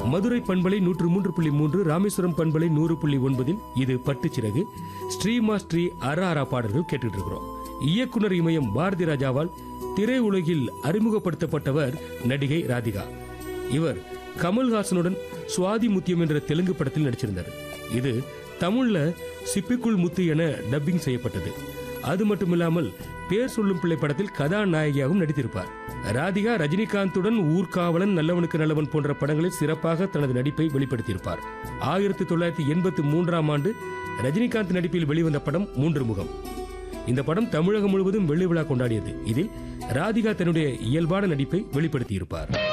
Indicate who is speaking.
Speaker 1: மதுரை பண்பலை நூற்று மூன்று புள்ளி மூன்று ராமேஸ்வரம் பண்பலை நூறு புள்ளி ஒன்பதில் இது பட்டுச்சிறகு ஸ்ரீமா ஸ்ரீ அர அரா பாடல்கள் கேட்டுட்டு இருக்கிறோம் இயக்குனர் இமயம் பாரதி ராஜாவால் திரையுலகில் அறிமுகப்படுத்தப்பட்டவர் நடிகை ராதிகா இவர் கமல்ஹாசனுடன் சுவாதி முத்தியம் என்ற தெலுங்கு படத்தில் நடிச்சிருந்தார் இது தமிழ்ல சிப்பிக்குள் முத்து என டப்பிங் செய்யப்பட்டது அது மட்டுமில்லாமல் பேர் சொல்லும் பிள்ளை படத்தில் கதாநாயகியாகவும் நடித்திருப்பார் ராதிகா ரஜினிகாந்துடன் ஊர்காவலன் நல்லவனுக்கு நல்லவன் போன்ற படங்களில் சிறப்பாக தனது நடிப்பை வெளிப்படுத்தியிருப்பார் ஆயிரத்தி தொள்ளாயிரத்தி எண்பத்தி மூன்றாம் ஆண்டு ரஜினிகாந்த் நடிப்பில் வெளிவந்த படம் மூன்று முகம் இந்த படம் தமிழகம் முழுவதும் வெள்ளி விழா கொண்டாடியது இதில் ராதிகா தன்னுடைய இயல்பான நடிப்பை வெளிப்படுத்தியிருப்பார்